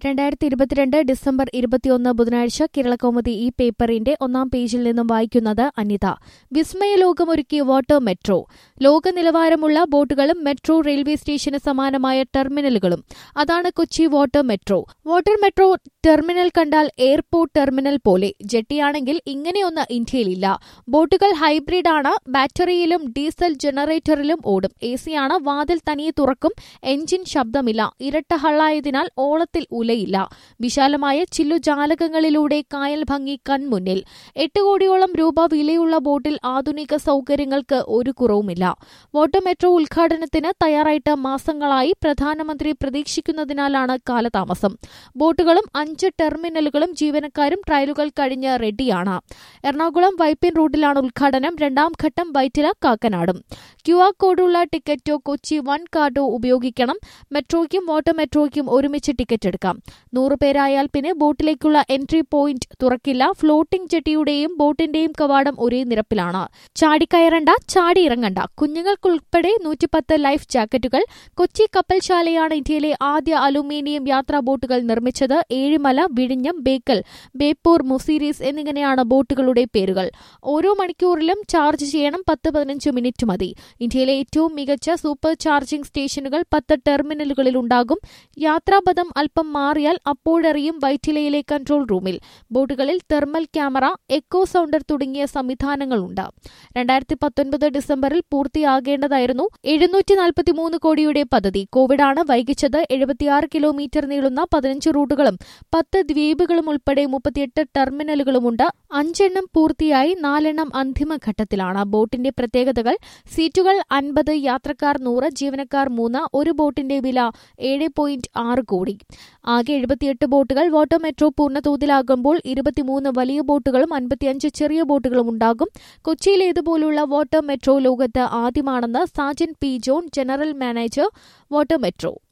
രണ്ടായിരത്തി ഇരുപത്തിരണ്ട് ഡിസംബർ ഇരുപത്തിയൊന്ന് ബുധനാഴ്ച കേരളകൗമുദി ഈ പേപ്പറിന്റെ ഒന്നാം പേജിൽ നിന്നും വായിക്കുന്നത് അനിത വിസ്മയലോകമൊരുക്കി വാട്ടർ മെട്രോ ലോക നിലവാരമുള്ള ബോട്ടുകളും മെട്രോ റെയിൽവേ സ്റ്റേഷന് സമാനമായ ടെർമിനലുകളും അതാണ് Kochi water metro water metro terminal കണ്ടാൽ എയർപോർട്ട് ടെർമിനൽ പോലെ ജെട്ടിയാണെങ്കിൽ ഇങ്ങനെയൊന്ന് ഇന്ത്യയിലില്ല ബോട്ടുകൾ ഹൈബ്രിഡ് ആണ് ബാറ്ററിയിലും ഡീസൽ ജനറേറ്ററിലും ഓടും എ സിയാണ് വാതിൽ തനിയെ തുറക്കും എഞ്ചിൻ ശബ്ദമില്ല ഇരട്ട ഹള്ളായതിനാൽ ഓളത്തിൽ ഉലയില്ല വിശാലമായ ചില്ലുജാലകങ്ങളിലൂടെ കായൽ ഭംഗി കൺമുന്നിൽ എട്ട് കോടിയോളം രൂപ വിലയുള്ള ബോട്ടിൽ ആധുനിക സൗകര്യങ്ങൾക്ക് ഒരു കുറവുമില്ല വാട്ടർ മെട്രോ ഉദ്ഘാടനത്തിന് തയ്യാറായിട്ട് മാസങ്ങളായി പ്രധാനമന്ത്രി പ്രതീക്ഷിക്കുന്നതിനാലാണ് കാലതാമസം ബോട്ടുകളും അഞ്ച് ടെർമിനലുകളും ജീവനക്കാരും ട്രയലുകൾ കഴിഞ്ഞ് റെഡിയാണ് എറണാകുളം വൈപ്പിൻ റൂട്ടിലാണ് ഉദ്ഘാടനം രണ്ടാം ഘട്ടം വൈറ്റില കാക്കനാടും ക്യു ആർ കോഡുള്ള ടിക്കറ്റോ കൊച്ചി വൺ കാർഡോ ഉപയോഗിക്കണം മെട്രോയ്ക്കും വാട്ടർ മെട്രോയ്ക്കും ഒരുമിച്ച് ടിക്കറ്റ് എടുക്കാം നൂറ് പേരായാൽ പിന്നെ ബോട്ടിലേക്കുള്ള എൻട്രി പോയിന്റ് തുറക്കില്ല ഫ്ലോട്ടിംഗ് ജെട്ടിയുടെയും ബോട്ടിന്റെയും കവാടം ഒരേ നിരപ്പിലാണ് ചാടിക്കയറണ്ട ചാടി ഇറങ്ങണ്ട കുഞ്ഞുങ്ങൾക്കുൾപ്പെടെ നൂറ്റിപ്പത്ത് ലൈഫ് ജാക്കറ്റുകൾ കൊച്ചി കപ്പൽശാലയാണ് ഇന്ത്യയിലെ ആദ്യ അലുമിനിയം യാത്രാ ബോട്ടുകൾ നിർമ്മിച്ചത് ഏഴിമല വിഴിഞ്ഞം ബേക്കൽ ബേപ്പൂർ മുസീരീസ് എന്നിങ്ങനെയാണ് ബോട്ടുകളുടെ പേരുകൾ ഓരോ മണിക്കൂറിലും ചാർജ് ചെയ്യണം പത്ത് പതിനഞ്ച് മിനിറ്റ് മതി ഇന്ത്യയിലെ ഏറ്റവും മികച്ച സൂപ്പർ ചാർജിംഗ് സ്റ്റേഷനുകൾ പത്ത് ടെർമിനലുകളിൽ ഉണ്ടാകും യാത്രാപഥം അല്പം മാറിയാൽ അപ്പോഴറിയും വൈറ്റിലയിലെ കൺട്രോൾ റൂമിൽ ബോട്ടുകളിൽ തെർമൽ ക്യാമറ എക്കോ സൗണ്ടർ തുടങ്ങിയ സംവിധാനങ്ങളുണ്ട് രണ്ടായിരത്തി പത്തൊൻപത് ഡിസംബറിൽ പൂർത്തിയാകേണ്ടതായിരുന്നു എഴുന്നൂറ്റി നാൽപ്പത്തിമൂന്ന് കോടിയുടെ പദ്ധതി കോവിഡാണ് വൈകിച്ചത് എഴുപത്തിയാറ് കിലോമീറ്റർ നീളുന്ന പതിനഞ്ച് റൂട്ടുകളും പത്ത് ദ്വീപുകളും ഉൾപ്പെടെ മുപ്പത്തിയെട്ട് ടെർമിനലുകളുമുണ്ട് അഞ്ചെണ്ണം പൂർത്തിയായി നാലെണ്ണം അന്തിമഘട്ടത്തിലാണ് ബോട്ടിന്റെ പ്രത്യേകതകൾ സീറ്റുകൾ അൻപത് യാത്രക്കാർ നൂറ് ജീവനക്കാർ മൂന്ന് ഒരു ബോട്ടിന്റെ വില ഏഴ് പോയിന്റ് ആറ് കോടി ആകെ എഴുപത്തിയെട്ട് ബോട്ടുകൾ വാട്ടർ മെട്രോ പൂർണ്ണതോതിലാകുമ്പോൾ ഇരുപത്തിമൂന്ന് വലിയ ബോട്ടുകളും അൻപത്തിയഞ്ച് ചെറിയ ബോട്ടുകളും ഉണ്ടാകും കൊച്ചിയിൽ ഇതുപോലുള്ള വാട്ടർ മെട്രോ ലോകത്ത് ആദ്യമാണെന്ന് Sajan P John general manager water metro